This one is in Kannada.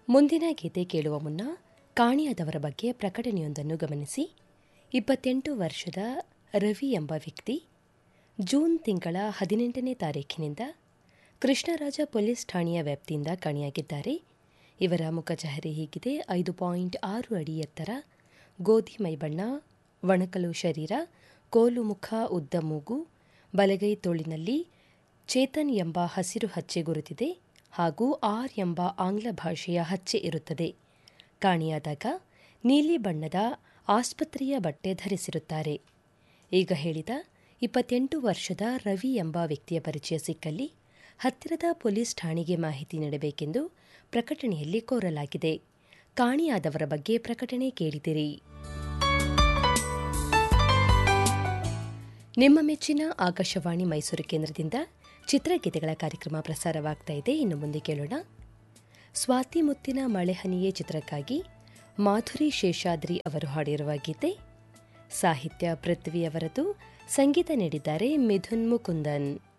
ಮುಂದಿನ ಗೀತೆ ಕೇಳುವ ಮುನ್ನ ಕಾಣಿಯಾದವರ ಬಗ್ಗೆ ಪ್ರಕಟಣೆಯೊಂದನ್ನು ಗಮನಿಸಿ ಇಪ್ಪತ್ತೆಂಟು ವರ್ಷದ ರವಿ ಎಂಬ ವ್ಯಕ್ತಿ ಜೂನ್ ತಿಂಗಳ ಹದಿನೆಂಟನೇ ತಾರೀಖಿನಿಂದ ಕೃಷ್ಣರಾಜ ಪೊಲೀಸ್ ಠಾಣೆಯ ವ್ಯಾಪ್ತಿಯಿಂದ ಕಾಣೆಯಾಗಿದ್ದಾರೆ ಇವರ ಮುಖಚಹರೆ ಹೀಗಿದೆ ಐದು ಪಾಯಿಂಟ್ ಆರು ಅಡಿ ಎತ್ತರ ಗೋಧಿ ಮೈಬಣ್ಣ ಒಣಕಲು ಶರೀರ ಕೋಲು ಮುಖ ಉದ್ದ ಮೂಗು ಬಲಗೈ ತೋಳಿನಲ್ಲಿ ಚೇತನ್ ಎಂಬ ಹಸಿರು ಹಚ್ಚೆ ಗುರುತಿದೆ ಹಾಗೂ ಆರ್ ಎಂಬ ಆಂಗ್ಲ ಭಾಷೆಯ ಹಚ್ಚೆ ಇರುತ್ತದೆ ಕಾಣೆಯಾದಾಗ ನೀಲಿ ಬಣ್ಣದ ಆಸ್ಪತ್ರೆಯ ಬಟ್ಟೆ ಧರಿಸಿರುತ್ತಾರೆ ಈಗ ಹೇಳಿದ ಇಪ್ಪತ್ತೆಂಟು ವರ್ಷದ ರವಿ ಎಂಬ ವ್ಯಕ್ತಿಯ ಪರಿಚಯ ಸಿಕ್ಕಲ್ಲಿ ಹತ್ತಿರದ ಪೊಲೀಸ್ ಠಾಣೆಗೆ ಮಾಹಿತಿ ನೀಡಬೇಕೆಂದು ಪ್ರಕಟಣೆಯಲ್ಲಿ ಕೋರಲಾಗಿದೆ ಕಾಣೆಯಾದವರ ಬಗ್ಗೆ ಪ್ರಕಟಣೆ ಕೇಳಿದಿರಿ ನಿಮ್ಮ ಮೆಚ್ಚಿನ ಆಕಾಶವಾಣಿ ಮೈಸೂರು ಕೇಂದ್ರದಿಂದ ಚಿತ್ರಗೀತೆಗಳ ಕಾರ್ಯಕ್ರಮ ಪ್ರಸಾರವಾಗ್ತಾ ಇದೆ ಇನ್ನು ಮುಂದೆ ಕೇಳೋಣ ಸ್ವಾತಿ ಮುತ್ತಿನ ಮಳೆಹನಿಯೇ ಚಿತ್ರಕ್ಕಾಗಿ ಮಾಧುರಿ ಶೇಷಾದ್ರಿ ಅವರು ಹಾಡಿರುವ ಗೀತೆ ಸಾಹಿತ್ಯ ಪೃಥ್ವಿ ಅವರದು ಸಂಗೀತ ನೀಡಿದ್ದಾರೆ ಮಿಥುನ್ ಮುಕುಂದನ್